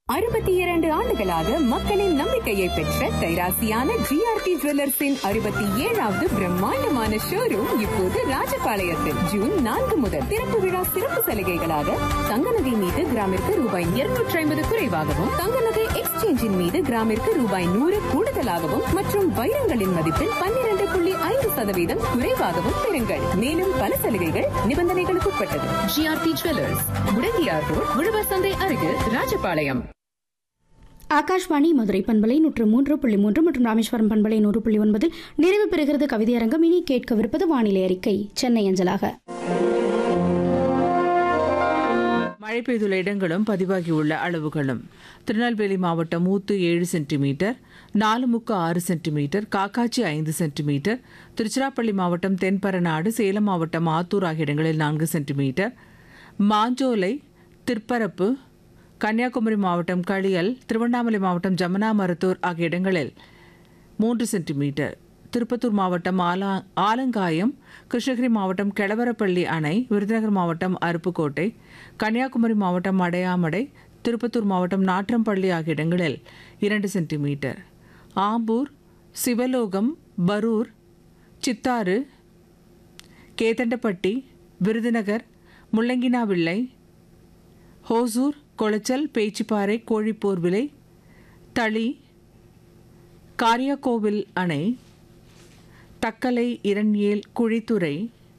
அறுபத்தி இரண்டு ஆண்டுகளாக மக்களின் நம்பிக்கையை பெற்ற கைராசியான ஜிஆர்டி ஜுவல்லர்ஸின் அறுபத்தி ஏழாவது பிரம்மாண்டமான ஷோரூம் இப்போது ராஜபாளையத்தில் ஜூன் நான்கு முதல் திறப்பு விழா சிறப்பு சலுகைகளாக தங்க நகை மீது கிராமிற்கு ரூபாய் இருநூற்றி ஐம்பது குறைவாகவும் தங்க நகை எக்ஸ்சேஞ்சின் மீது கிராமிற்கு ரூபாய் நூறு கூடுதலாகவும் மற்றும் வைரங்களின் மதிப்பில் பன்னிரண்டு புள்ளி ஐந்து சதவீதம் குறைவாகவும் பெறுங்கள் மேலும் பல சலுகைகள் நிபந்தனைகளுக்கு உட்பட்டது ஜிஆர்டி ஜுவல்லர்ஸ் முடங்கியார் ரோட் உழவர் சந்தை அருகில் ராஜபாளையம் ஆகாஷ்வாணி மதுரை பண்பலை நூற்று மூன்று புள்ளி மூன்று மற்றும் ராமேஸ்வரம் பண்பலை நூறு புள்ளி ஒன்பதில் நிறைவு பெறுகிறது கவிதையரங்கம் இனி கேட்கவிருப்பது வானிலை அறிக்கை சென்னை அஞ்சலாக மழை பெய்துள்ள இடங்களும் பதிவாகியுள்ள அளவுகளும் திருநெல்வேலி மாவட்டம் ஊத்து ஏழு சென்டிமீட்டர் நாலுமுக்கு ஆறு சென்டிமீட்டர் காக்காச்சி ஐந்து சென்டிமீட்டர் திருச்சிராப்பள்ளி மாவட்டம் தென்பரநாடு சேலம் மாவட்டம் ஆத்தூர் ஆகிய இடங்களில் நான்கு சென்டிமீட்டர் மாஞ்சோலை திருப்பரப்பு கன்னியாகுமரி மாவட்டம் களியல் திருவண்ணாமலை மாவட்டம் ஜமுனா மருத்தூர் ஆகிய இடங்களில் மூன்று சென்டிமீட்டர் திருப்பத்தூர் மாவட்டம் ஆலா ஆலங்காயம் கிருஷ்ணகிரி மாவட்டம் கெளவரப்பள்ளி அணை விருதுநகர் மாவட்டம் அருப்புக்கோட்டை கன்னியாகுமரி மாவட்டம் அடையாமடை திருப்பத்தூர் மாவட்டம் நாற்றம்பள்ளி ஆகிய இடங்களில் இரண்டு சென்டிமீட்டர் ஆம்பூர் சிவலோகம் பரூர் சித்தாறு கேதண்டப்பட்டி விருதுநகர் முள்ளங்கினாவிள்ளை ஹோசூர் கொளச்சல் பேச்சிப்பாறை கோழிப்போர்விலை தளி காரியாக்கோவில் அணை தக்கலை இரண்யேல் குழித்துறை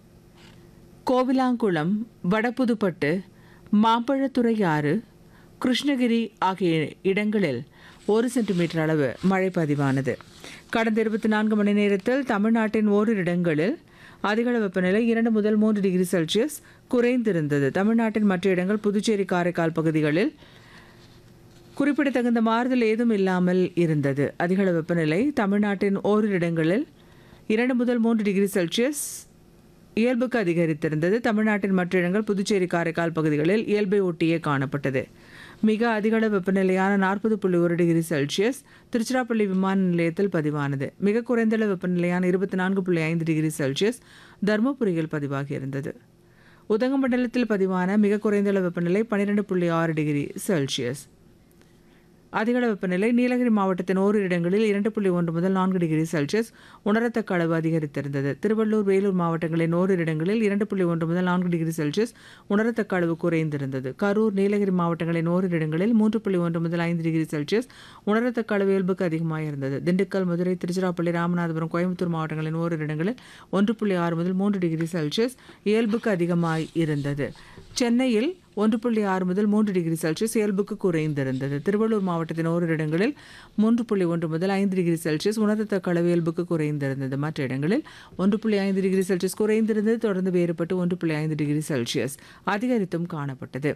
கோவிலாங்குளம் வடபுதுப்பட்டு மாம்பழத்துறை ஆறு கிருஷ்ணகிரி ஆகிய இடங்களில் ஒரு சென்டிமீட்டர் அளவு மழை பதிவானது கடந்த இருபத்தி நான்கு மணி நேரத்தில் தமிழ்நாட்டின் ஓரிரு இடங்களில் அதிகள வெப்பநிலை இரண்டு முதல் மூன்று டிகிரி செல்சியஸ் குறைந்திருந்தது தமிழ்நாட்டின் மற்ற இடங்கள் புதுச்சேரி காரைக்கால் பகுதிகளில் குறிப்பிடத்தகுந்த மாறுதல் ஏதும் இல்லாமல் இருந்தது அதிகள வெப்பநிலை தமிழ்நாட்டின் ஓரிரு இடங்களில் இரண்டு முதல் மூன்று டிகிரி செல்சியஸ் இயல்புக்கு அதிகரித்திருந்தது தமிழ்நாட்டின் மற்ற இடங்கள் புதுச்சேரி காரைக்கால் பகுதிகளில் இயல்பை ஒட்டியே காணப்பட்டது மிக அதிகள வெப்பநிலையான நாற்பது புள்ளி ஒரு டிகிரி செல்சியஸ் திருச்சிராப்பள்ளி விமான நிலையத்தில் பதிவானது மிக குறைந்தள வெப்பநிலையான இருபத்தி நான்கு புள்ளி ஐந்து டிகிரி செல்சியஸ் தருமபுரியில் பதிவாகியிருந்தது உதகமண்டலத்தில் பதிவான மிக குறைந்தள வெப்பநிலை பன்னிரெண்டு புள்ளி ஆறு டிகிரி செல்சியஸ் அதிகள வெப்பநிலை நீலகிரி மாவட்டத்தின் ஓரிரு இடங்களில் இரண்டு புள்ளி ஒன்று முதல் நான்கு டிகிரி செல்சியஸ் உணரத்தக்க அளவு அதிகரித்திருந்தது திருவள்ளூர் வேலூர் மாவட்டங்களின் ஓரிரு இடங்களில் இரண்டு புள்ளி ஒன்று முதல் நான்கு டிகிரி செல்சியஸ் உணரத்தக்க அளவு குறைந்திருந்தது கரூர் நீலகிரி மாவட்டங்களின் ஓரிரு இடங்களில் மூன்று புள்ளி ஒன்று முதல் ஐந்து டிகிரி செல்சியஸ் உணரத்தக்க அளவு இயல்புக்கு அதிகமாக இருந்தது திண்டுக்கல் மதுரை திருச்சிராப்பள்ளி ராமநாதபுரம் கோயம்புத்தூர் மாவட்டங்களின் ஓரிரு இடங்களில் ஒன்று புள்ளி ஆறு முதல் மூன்று டிகிரி செல்சியஸ் இயல்புக்கு அதிகமாய் இருந்தது சென்னையில் ஒன்று புள்ளி ஆறு முதல் மூன்று டிகிரி செல்சியஸ் இயல்புக்கு குறைந்திருந்தது திருவள்ளூர் மாவட்டத்தின் ஓரிரு இடங்களில் மூன்று புள்ளி ஒன்று முதல் ஐந்து டிகிரி செல்சியஸ் உணரத்தக்க அளவு இயல்புக்கு குறைந்திருந்தது மற்ற இடங்களில் ஒன்று புள்ளி ஐந்து டிகிரி செல்சியஸ் குறைந்திருந்தது தொடர்ந்து வேறுபட்டு ஒன்று புள்ளி ஐந்து டிகிரி செல்சியஸ் அதிகரித்தும் காணப்பட்டது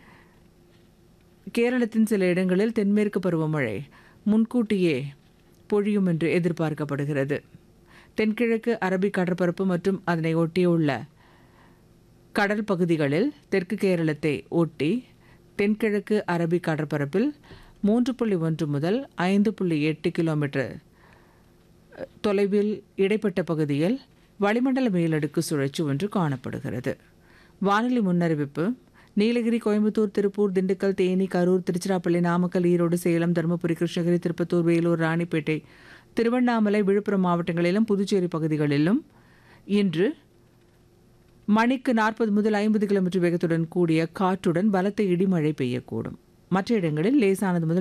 கேரளத்தின் சில இடங்களில் தென்மேற்கு பருவமழை முன்கூட்டியே பொழியும் என்று எதிர்பார்க்கப்படுகிறது தென்கிழக்கு அரபிக் கடற்பரப்பு மற்றும் அதனை ஒட்டியுள்ள கடல் பகுதிகளில் தெற்கு கேரளத்தை ஒட்டி தென்கிழக்கு அரபிக் கடற்பரப்பில் மூன்று புள்ளி ஒன்று முதல் ஐந்து புள்ளி எட்டு கிலோமீட்டர் தொலைவில் இடைப்பட்ட பகுதியில் வளிமண்டல மேலடுக்கு சுழற்சி ஒன்று காணப்படுகிறது வானிலை முன்னறிவிப்பு நீலகிரி கோயம்புத்தூர் திருப்பூர் திண்டுக்கல் தேனி கரூர் திருச்சிராப்பள்ளி நாமக்கல் ஈரோடு சேலம் தருமபுரி கிருஷ்ணகிரி திருப்பத்தூர் வேலூர் ராணிப்பேட்டை திருவண்ணாமலை விழுப்புரம் மாவட்டங்களிலும் புதுச்சேரி பகுதிகளிலும் இன்று மணிக்கு நாற்பது முதல் ஐம்பது கிலோமீட்டர் வேகத்துடன் கூடிய காற்றுடன் பலத்த இடிமழை பெய்யக்கூடும் மற்ற இடங்களில் லேசானது முதல்